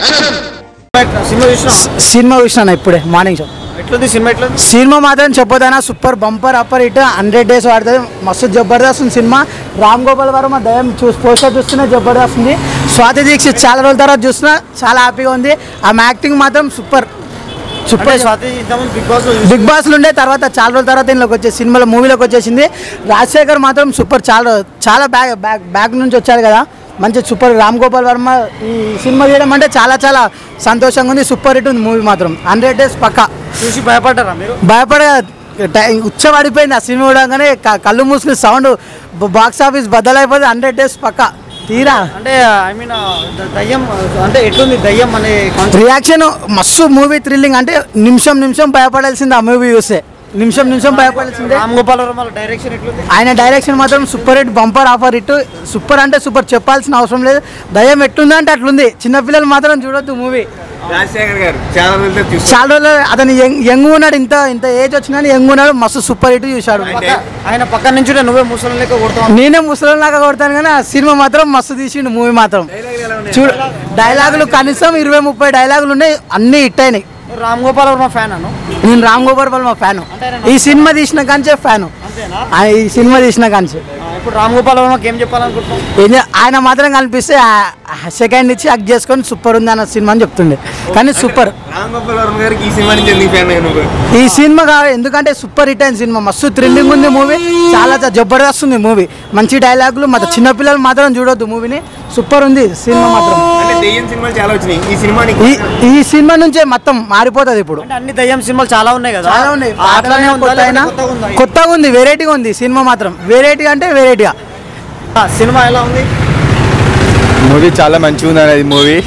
Cinema చూసినా cinema చూసినా ఇప్పుడే మార్నింగ్ షో ఎట్లుంది సినిమా ఎట్లుంది సినిమా మాత్రం చెప్పొదనా super bumper offer hit hundred days వాడుతుంది మస్తు జబర్దస్త్ ఉంది సినిమా రామ్ గోపాల్ వర్మ దయం చూ పోస్టర్ చూస్తున్నా జబర్దస్త్ ఉంది స్వాతి దీక్షిత్ చాలా రోజుల తర్వాత చూస్తున్నా చాలా హ్యాపీగా ఉంది ఆమె యాక్టింగ్ మాత్రం సూపర్ అంటే సూపర్ స్వాతి ఇంతకుముందు బిగ్ బాస్ బిగ్ బాస్లు ఉండే తర్వాత చాలా రోజుల తర్వాత ఇంట్లోకి వచ్చే సినిమాలో మూవీలోకి వచ్చేసింది రాజశేఖర్ మాత్రం సూపర్ చాలా చాలా బ్యాక్ బ్యాక్ బ్యాక్ నుంచి వచ్చారు కదా మంచి సూపర్ రామ్ గోపాల్ వర్మ ఈ సినిమా తీయడం అంటే చాలా చాలా సంతోషంగా ఉంది సూపర్ హిట్ ఉంది మూవీ మాత్రం హండ్రెడ్ డేస్ పక్కా చూసి భయపడ్డారా మీరు భయపడ ఉచ్చబడిపోయింది ఆ సినిమా చూడగానే క- కళ్ళు మూసుకుని సౌండ్ బాక్స్ ఆఫీస్ బద్దలైపోయింది హండ్రెడ్ డేస్ పక్కా తీరా అంటే ఐ మీన్ దయ్యం అంటే ఎట్లుంది దయ్యం అనే కాన్సెప్ట్ రియాక్షన్ మస్తు మూవీ థ్రిల్లింగ్ అంటే నిమిషం నిమిషం భయపడాల్సింది ఆ మూవీ చూస్తే నిమిషం నిమిషం భయపడాల్సిందే రామ్ గోపాల్ వర్మ డైరెక్షన్ ఎట్లుంది ఆయన డైరెక్షన్ మాత్రం super hit bumper offer hit super అంటే సూపర్ చెప్పాల్సిన అవసరం లేదు దయ్యం ఎట్లుంది అంటే అట్లుంది చిన్నపిల్లలు మాత్రం చూడొద్దు మూవీ రాజశేఖర్ గారు చాలా రోజులతో చూసి చాలా రోజులు అతను యంగ్ యంగ్ ఉన్నాడు ఇంత ఇంత ఏజ్ వచ్చినా యంగ్ ఉన్నాడు మస్తు సూపర్ హిట్ చూశాడు పక్క- ఆయన పక్కన నుంచి నువ్వే ముసలి లెక్క కొడతావు నేనే ముసలి లాగా కొడతాను కానీ ఆ సినిమా మాత్రం మస్తు తీసిండు మూవీ మాత్రం చూడు డైలాగులు కనీసం ఇరవై ముప్పై డైలాగులు ఉన్నాయి అన్ని హిట్ అయినాయి రామ్ గోపాల్ వర్మ ఫ్యాన్ అను నేను రామ్ గోపాల్ మా ఫ్యాను ఈ సినిమా తీసిన కాంచే ఫ్యాను అంతేనా ఆ, ఈ సినిమా తీసిన కాంచే ఆ, ఇప్పుడు రామ్ గోపాల్ వర్మకి ఏం చెప్పాలనుకుంటున్నాం ఏం చే- ఆయన మాత్రం కనిపిస్తే సెకండ్ ఇచ్చి హక్ చేసుకొని సూపర్ ఉంది అన్న సినిమా అని చెప్తుండే కానీ సూపర్ రామ్ గోపాల్ వర్మ గారికి ఈ సినిమా నుంచి ఎందుకు ఫ్యాన్ నువ్వు ఈ సినిమా కావాలి ఎందుకంటే సూపర్ హిట్ అయిన సినిమా మస్తు థ్రిల్లింగ్ ఉంది మూవీ చాలా చాలా జబర్దస్త్ ఉంది మూవీ మంచి డైలాగులు మన చిన్నపిల్లలు మాత్రం చూడొద్దు మూవీని సూపర్ ఉంది సినిమా మాత్రం అంటే దెయ్యం సినిమాలు చాలా వచ్చినాయి ఈ సినిమాని ఈ ఈ సినిమా నుంచే మొత్తం మారిపోతుంది ఇప్పుడు అంటే అన్ని దయ్యం సినిమాలు చాలా ఉన్నాయి కదా చాలా ఉన్నాయి ఆ, అట్లానే ఉందా కొత్త అయినా లేకపోతే కొత్తగా ఉందా? కొత్తగా ఉంది వెరైటీగా ఉంది సినిమా మాత్రం వెరైటీ అంటే వెరైటీగా ఆ, సినిమా ఎలా ఉంది మూవీ చాలా మంచిగా ఉంది అనేది మూవీ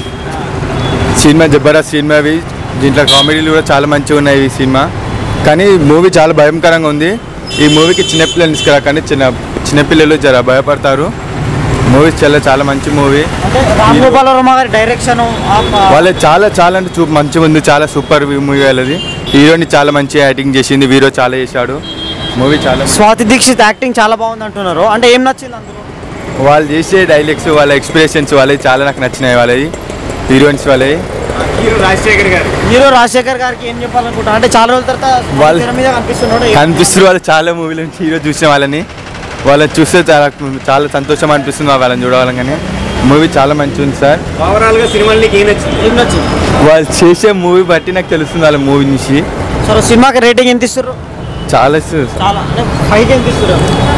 సినిమా జబర్దస్త్ సినిమావి దీంట్లో కామెడీలు కూడా చాలా మంచిగా ఉన్నాయి ఈ సినిమా కానీ మూవీ చాలా భయంకరంగా ఉంది ఈ మూవీకి చిన్నపిల్లలు తీసుకురాకండి చిన్న చిన్నపిల్లలు జర భయపడతారు మూవీ చాలా చాలా మంచి మూవీ అంటే రామ్ గోపాల్ వర్మ గారి డైరెక్షన్ వాళ్ళ చాలా చాలా అంటే చూ మంచిగా ఉంది చాలా సూపర్ మూవీ వాళ్ళది హీరోని చాలా మంచి యాక్టింగ్ చేసింది హీరో చాలా చేశాడు మూవీ చాలా స్వాతి దీక్షిత్ యాక్టింగ్ చాలా బాగుంది అంటున్నారు అంటే ఏం నచ్చింది అందులో వాళ్ళు చేసే డైలాగ్స్ వాళ్ళ ఎక్స్ప్రెషన్స్ వాళ్ళవి చాలా నాకు నచ్చినాయి వాళ్ళవి హీరోయిన్స్ వాళ్ళవి హీరో రాజశేఖర్ గారు హీరో రాజశేఖర్ గారికి ఏం చెప్పాలనుకుంటా అంటే చాలా రోజుల తర్వాత వాళ్ళ- తెర మీద కనిపిస్తున్నాడు కనిపిస్తున్నారు వాళ్ళు చాలా మూవీల నుంచి హీరో చూసిన వాళ్ళని వాళ్ళని చూస్తే చాలా చాలా సంతోషం అనిపిస్తుంది వాళ్ళని చూడవాలని కానీ మూవీ చాలా మంచిగా ఉంది సార్ ఓవరాల్ గా సినిమాలు నీకు ఏం నచ్చింది ఏం నచ్చింది వాళ్ళు చేసే మూవీ బట్టి నాకు తెలుస్తుంది వాళ్ళ మూవీ నుంచి సరే సినిమాకి రేటింగ్ ఎంత ఇస్తారు చాలా చాలా అంటే ఫైవ్కి ఎంత ఇస్తారు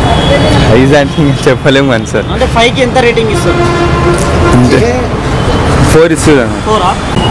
హైజ్ అంటే ఇంకా చెప్పలేము కానీ సార్ అంటే ఫైవ్కి ఎంత రేటింగ్ ఇస్తారు అంటే ఫోర్ ఇస్తుంది ఫోరా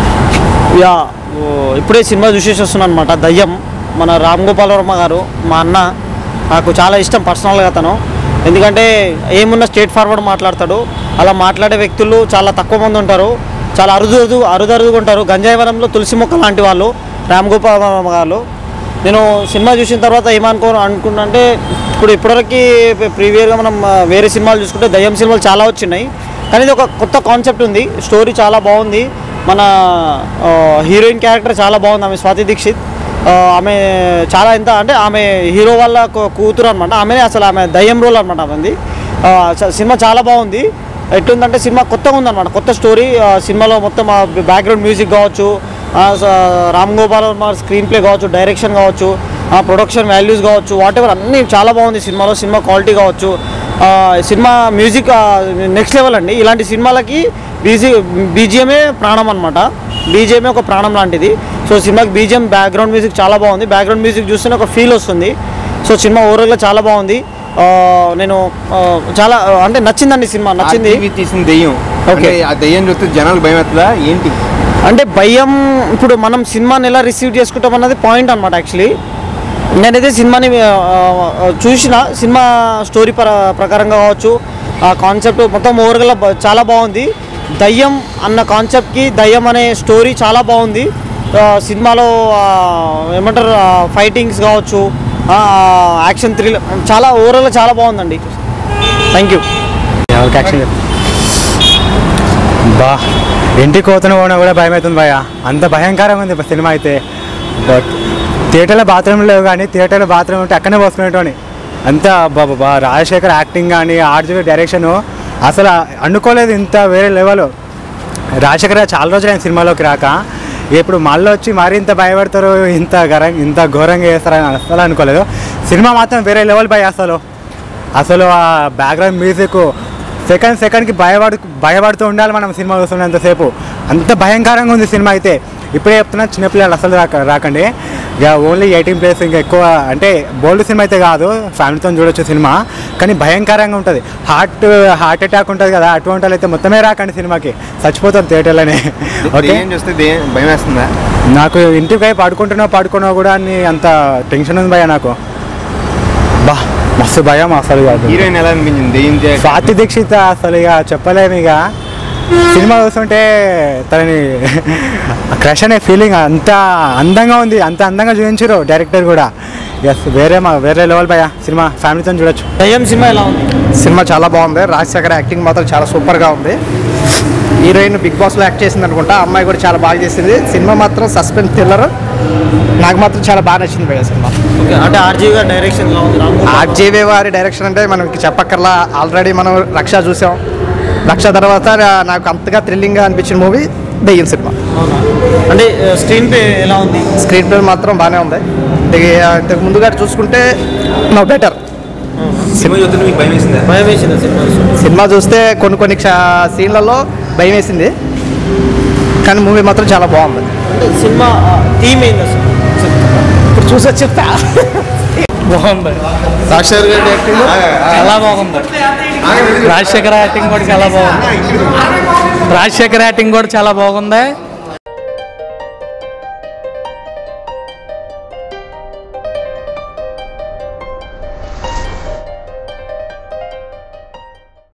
యా ఓ, ఇప్పుడే సినిమా చూసేసి వస్తున్నాను అనమాట దయ్యం మన రామ్ గోపాల్ వర్మ గారు మా అన్న నాకు చాలా ఇష్టం పర్సనల్గా అతను ఎందుకంటే ఏమున్నా స్ట్రేట్ ఫార్వర్డ్ మాట్లాడతాడు అలా మాట్లాడే వ్యక్తులు చాలా తక్కువ మంది ఉంటారు చాలా అరుదు అరుదు అరుదరుదుగా ఉంటారు గంజాయి వనంలో తులసి మొక్క లాంటి వాళ్ళు రామ్ గోపాల్ వర్మ గారు నేను సినిమా చూసిన తర్వాత ఏమనుకో అనుకున్నా అంటే ఇప్పుడు ఇప్పటివరకు ప్రీవియర్గా మనం ఆ, వేరే సినిమాలు చూసుకుంటే దయ్యం సినిమాలు చాలా వచ్చినాయి కానీ ఇది ఒక కొత్త కాన్సెప్ట్ ఉంది స్టోరీ చాలా బాగుంది మన ఆ, హీరోయిన్ క్యారెక్టర్ చాలా బాగుంది ఆమె స్వాతి దీక్షిత్ ఆ, ఆమె చాలా ఎంత అంటే ఆమె హీరో వాళ్ళ కూ- కూతురు అనమాట ఆమెనే అసలు ఆమె దయ్యం రోల్ అనమాట ఆమెది ఆ, చ- సినిమా చాలా బాగుంది ఎట్లుందంటే సినిమా కొత్తగా ఉందన్నమాట కొత్త స్టోరీ ఆ, సినిమాలో మొత్తం బ్యాక్గ్రౌండ్ మ్యూజిక్ కావచ్చు ఆ, స- రామ్ గోపాల్ వర్మ స్క్రీన్ ప్లే కావచ్చు డైరెక్షన్ కావచ్చు ఆ ప్రొడక్షన్ వాల్యూస్ కావచ్చు వాట్ ఎవర్ అన్నీ చాలా బాగుంది సినిమాలో సినిమా క్వాలిటీ కావచ్చు ఆ, సినిమా మ్యూజిక్ నెక్స్ట్ లెవెల్ అండి ఇలాంటి సినిమాలకి బీజీ బీజిఎమే ప్రాణం అనమాట బీజిఎమే ఒక ప్రాణం లాంటిది సో సినిమాకి బీజిఎం బ్యాక్గ్రౌండ్ మ్యూజిక్ చాలా బాగుంది బ్యాక్గ్రౌండ్ మ్యూజిక్ చూస్తేనే ఒక ఫీల్ వస్తుంది సో సినిమా ఓవరాల్గా చాలా బాగుంది ఆ, నేను ఆ, చాలా ఆ, అంటే నచ్చిందండి సినిమా నచ్చింది టీవీ తీసిన దెయ్యం ఓకే. అంటే ఆ దెయ్యం చూస్తే జనాలు భయం అవుతుందా ఏంటి అంటే భయం ఇప్పుడు మనం సినిమాని ఎలా రిసీవ్ చేసుకుంటాం అన్నది పాయింట్ అనమాట యాక్చువల్లీ నేనైతే సినిమాని ఆ, ఆ, చూసిన సినిమా స్టోరీ ప్ర ప్రకారంగా కావచ్చు ఆ కాన్సెప్ట్ మొత్తం ఓవర్గా చాలా బాగుంది దయ్యం అన్న కాన్సెప్ట్కి దయ్యం అనే స్టోరీ చాలా బాగుంది ఆ, సినిమాలో ఆ, ఏమంటారు ఫైటింగ్స్ కావచ్చు యాక్షన్ థ్రిల్ చాలా ఓవరాల్గా చాలా బాగుందండి థ్యాంక్ యూ బా ఇంటికి పోతున్న పోయినా కూడా భయం అవుతుంది భయ అంత భయంకరంగా ఉంది సినిమా అయితే బట్ థియేటర్లో బాత్రూమ్ లేవు కానీ థియేటర్లో బాత్రూమ్ ఉంటే అక్కడనే పోసుకునేటోని అంత బా- బా రాజశేఖర్ యాక్టింగ్ కానీ ఆర్జీ డైరెక్షన్ అసలు అనుకోలేదు ఇంత వేరే లెవెల్ రాజశేఖర్ గారు చాలా రోజులు ఆయన సినిమాలోకి రాక ఇప్పుడు మళ్ళీ వచ్చి మరి ఇంత భయపడతారు ఇంత గర ఇంత ఘోరంగా చేస్తారని అసలు అనుకోలేదు సినిమా మాత్రం వేరే లెవెల్ భయ అసలు అసలు ఆ బ్యాక్గ్రౌండ్ మ్యూజిక్ సెకండ్ సెకండ్కి భయపడు భయపడుతూ ఉండాలి మనం సినిమా చూస్తున్నంతసేపు అంత భయంకరంగా ఉంది సినిమా అయితే ఇప్పుడే చెప్తున్నా చిన్నపిల్లలు అసలు రాక రాకండి ఇక ఓన్లీ ఎయిటీన్ ప్లేస్ ఇంకా ఎక్కువ అంటే బోల్డ్ సినిమా అయితే కాదు ఫ్యామిలీతో చూడొచ్చు సినిమా కానీ భయంకరంగా ఉంటుంది హార్ట్ హార్ట్ అటాక్ ఉంటుంది కదా అటువంటి వాళ్ళు అయితే మొత్తమే రాకండి సినిమాకి చచ్చిపోతారు థియేటర్లోనే ఓకే దెయ్యం చూస్తే దెయ్యం భయం వేస్తుందా నాకు ఇంటికి పోయి పడుకుంటున్నా పడుకున్నా కూడా అని అంత టెన్షన్ ఉంది భయ నాకు బా మస్తు భయం అసలు కాదు హీరోయిన్ ఎలా అనిపించింది దెయ్యం చే- స్వాతి దీక్షిత అసలు ఇక చెప్పలేము ఇక సినిమా చూస్తుంటే తనని క్రష్ అనే ఫీలింగ్ అంత అందంగా ఉంది అంత అందంగా చూపించారు డైరెక్టర్ కూడా ఎస్ వేరే మా వేరే లెవెల్ భయ సినిమా ఫ్యామిలీతో చూడొచ్చు దయ్యం సినిమా ఎలా ఉంది సినిమా చాలా బాగుంది రాజశేఖర్ యాక్టింగ్ మాత్రం చాలా సూపర్గా ఉంది హీరోయిన్ బిగ్ బాస్లో యాక్ట్ చేసింది అనుకుంటా ఆ అమ్మాయి కూడా చాలా బాగా చేసింది సినిమా మాత్రం సస్పెన్స్ థ్రిల్లర్ నాకు మాత్రం చాలా బాగా నచ్చింది భయ్య సినిమా ఓకే అంటే ఆర్జీవి గారి డైరెక్షన్ ఎలా ఉంది రామ్ గోపాల్ ఆర్జీవే వారి డైరెక్షన్ అంటే మనకి చెప్పక్కర్లా ఆల్రెడీ మనం రక్ష చూసాం రక్ష తర్వాత నాకు అంతగా థ్రిల్లింగ్గా అనిపించిన మూవీ దెయ్యం సినిమా అవునా అంటే స్క్రీన్ పే ఎలా ఉంది స్క్రీన్ ప్లే మాత్రం బాగానే ఉంది ఇక ఇంతకు ముందుగా చూసుకుంటే నో బెటర్ సినిమా చూస్తుంటే మీకు భయం వేసిందా భయం వేసింది సినిమా చూస్తుంటే. సినిమా చూస్తే కొన్ని కొన్ని క్ష- సీన్లలో భయం వేసింది కానీ మూవీ మాత్రం చాలా బాగుంది అంటే సినిమా థీమ్ ఏంది అసలు ఇప్పుడు చూసి చెప్తా బాగుంది రాజశేఖర్ గారి యాక్టింగ్ చాలా బాగుంది రాజశేఖర్ యాక్టింగ్ కూడా చాలా బాగుంది రాజశేఖర్ యాక్టింగ్ కూడా చాలా బాగుంది